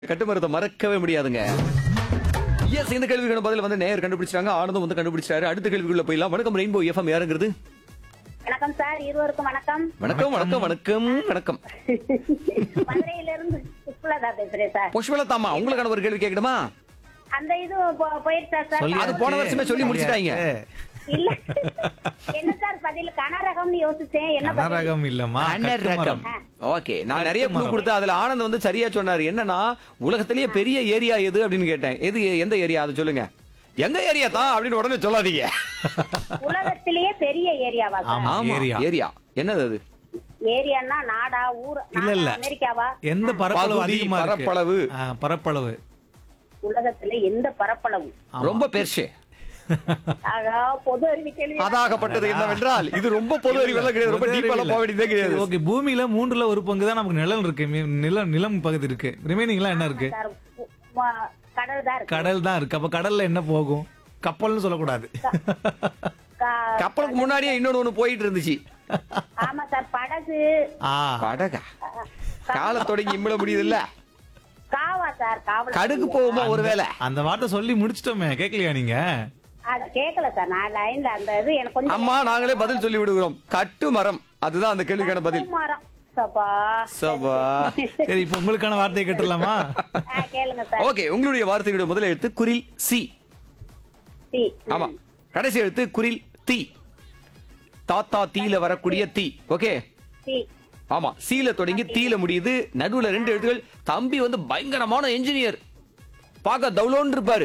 கட்டுமரத்தை மறக்கவே முடியாதுங்க எஸ் இந்த கேள்விக்கான பதில் வந்து நேயர் கண்டுபிடிச்சாங்க ஆனந்தம் வந்து கண்டுபிடிச்சாரு அடுத்த கேள்விக்குள்ள போயிடலாம் வணக்கம் ரெயின்போ எஃப்எம் யாருங்கிறது வணக்கம் சார் இருவருக்கும் வணக்கம் வணக்கம் வணக்கம் வணக்கம் வணக்கம் மதுரையிலிருந்து சுஷ்லதா பேசுறேன் சார் புஷ்பலதாமா உங்களுக்கான ஒரு கேள்வி கேட்கணுமா அந்த இது போ- போயிடுச்சா சார் சொல்லி- அது போன வருஷமே சொல்லி முடிச்சிட்டாங்க இல்ல என்ன சார் பதில் கனரகம்னு யோசிச்சேன் என்ன பதில் கனரகம் இல்லம்மா அண்ணர் கட்டுமரம். ரகம் ஓகே நான் நிறைய க்ளூ கட்டுமரம். கொடுத்தேன் அதுல ஆனந்த் வந்து சரியா சொன்னாரு என்னன்னா உலகத்திலேயே பெரிய ஏரியா எது அப்படின்னு கேட்டேன் எது எந்த ஏரியா அது சொல்லுங்க எந்த ஏரியா தான் அப்படின்னு உடனே சொல்லாதீங்க உலகத்திலேயே பெரிய ஏரியாவா சார் ஆமா. ஆமா ஏரியா. ஏரியா என்னது அது ஏரியான்னா நாடா ஊர் இல்ல இல்ல நாடா, அமெரிக்காவா எந்த பரப்பளவு பகுதி, அதிகமா இருக்கு? பரப்பளவு. ஆ, பரப்பளவு உலகத்துல எந்த பரப்பளவு ஆமா. ரொம்ப பெருசு ஆகா பொது அறிவு கேள்வி அதாகப்பட்டது என்னவென்றால் இது ரொம்ப பொது அறிவெல்லாம் கிடையாது ரொம்ப பொது அறிவு டீப்பெல்லாம் இல்ல. போக வேண்டியதே கிடையாது ஓகே பூமியில மூன்றுல ஒரு பங்கு தான் நமக்கு நிலம் இருக்கு மீ- நிலம் நிலம் பகுதி இருக்கு ரிமைனிங்லாம் என்ன இருக்கு சார் உ- ம- கடல் தான் இருக்கு கடல் தான் இருக்கு அப்ப கடல்ல என்ன போகும் கப்பல்னு சொல்லக்கூடாது கா- கப்பலுக்கு முன்னாடியே இன்னொன்னு ஒண்ணு போயிட்டு இருந்துச்சு ஆமா சார் படகு ஆ படகா கால தொடங்கி இம்மிட முடியுது இல்ல காவா சார் காவல் கடுகு போகுமா ஒருவேளை அந்த வார்த்தை சொல்லி முடிச்சிட்டோமே கேட்கலையா நீங்க அது கேட்கல சார் நான் லைன்ல அந்த இது எனக்கு கொஞ்சம் அம்மா நாங்களே பதில் சொல்லி விடுகிறோம் கட்டு மரம் அதுதான் அந்த கேள்விக்கான பதில் மரம் சப்பா சபா சரி இப்ப உங்களுக்கான வார்த்தையை கேட்டுடலாமா ஆ, கேளுங்க சார் ஓகே உங்களுடைய வார்த்தையுடைய முதல் எழுத்து குரில் சி சி ஆமா கடைசி எழுத்து குரில் தி தாத்தா தீல வரக்கூடிய தீ ஓகே சி ஆமா சீல தொடங்கி தீல முடியுது நடுவுல ரெண்டு எழுத்துகள் தம்பி வந்து பயங்கரமான என்ஜினியர் பார்க்க தவுலோன்னு இருப்பாரு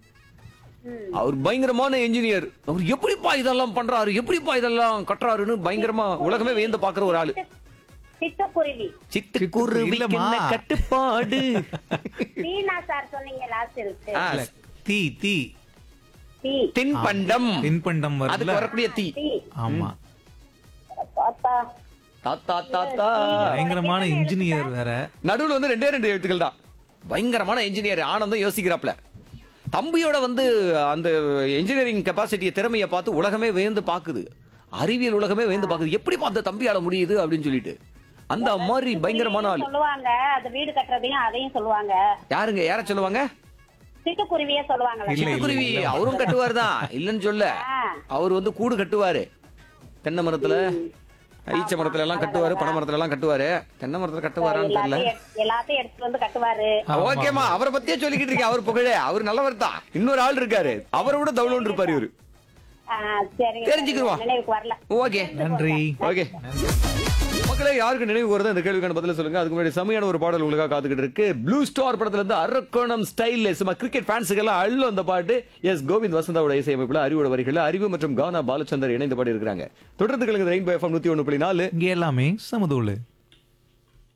அவர் பயங்கரமான என்ஜினியர் அவர் எப்படிப்பா இதெல்லாம் பண்றாரு எப்படிப்பா இதெல்லாம் கட்டுறாருன்னு பயங்கரமா உலகமே வியந்து பாக்குற ஒரு ஆளு சிட்டுக்குருவி சிட்டுக்குருவிக்கு இல்லம்மா. என்ன கட்டுப்பாடு சீனா சார் சொன்னீங்க லாஸ்ட் இருக்கு ஆ, இல்ல, தீ தீ சி தின்பண்டம் தின்பண்டம் அதுக்கு வருதுல வரக்கூடிய தீ சி ஆமா பாப்பா தாத்தா தாத்தா பயங்கரமான இன்ஜினியர் வேற நடுவுல வந்து ரெண்டே ரெண்டு எழுத்துக்கள் தான் பயங்கரமான இன்ஜினியர் ஆனந்தம் யோசிக்கிறாப்ல தம்பியோட வந்து அந்த இன்ஜினியரிங் கெப்பாசிட்டியை திறமையை பார்த்து உலகமே வியந்து பாக்குது அறிவியல் உலகமே வியந்து பாக்குது எப்படி பார்த்த தம்பியால முடியுது அப்படின்னு சொல்லிட்டு அந்த மாதிரி பயங்கரமான ஆளு சொல்லுவாங்க அந்த வீடு கட்டுறதையும் அதையும் சொல்லுவாங்க யாருங்க யார சொல்லுவாங்க சிட்டுக்குருவியே சொல்லுவாங்கல்ல இல்ல, இல்ல. சிட்டுக்குருவி அவரும் கட்டுவார் தான் இல்லைன்னு சொல்ல ஆ. அவர் வந்து கூடு கட்டுவாரு தென்னை மரத்துல ஈச்ச மரத்துல எல்லாம் கட்டுவாரு பனை மரத்துல எல்லாம் கட்டுவாரு தென்னை மரத்துல கட்டுவாரான்னு தெரியல எல்லாத்தையும் எடு- எல்லாத்தையும் எடுத்துட்டு வந்து கட்டுவாரு ஆமா. ஓகேமா அவரை பத்தியே சொல்லிக்கிட்டு இருக்கேன் அவர் புகழ அவர் நல்லவர் தான் இன்னொரு ஆள் இருக்காரு அவரை விட தவுளோன்னு இருப்பாரு இவரு ஆ, சரிங்க தெரிஞ்சுக்கிருவோம். நினைவுக்கு வரல ஓகே நன்றி ஓகே மக்களே யாருக்கு நினைவு வருது அந்த கேள்விக்கான பதில சொல்லுங்க அதுக்கு முன்னாடி செமையான ஒரு பாடல் உங்களுக்காக காத்துக்கிட்டு இருக்கு ப்ளூ ஸ்டார் படத்துல இருந்து அரக்கோணம் ஸ்டைல் சும்மா கிரிக்கெட் ஃபேன்ஸுக்கு எல்லாம் அள்ளும் அந்த பாட்டு எஸ் கோவிந்த் வசந்தாவோட இசையமைப்புல அறிவோட வரிகள் அறிவு மற்றும் கானா பாலச்சந்தர் இணைந்து பாடி இருக்கிறாங்க தொடர்ந்து கலங்க ரெயின்போ எஃப்எம் நூத்தி ஒண்ணு புள்ளி நாலு இங்க எல்லாமே சமதூளு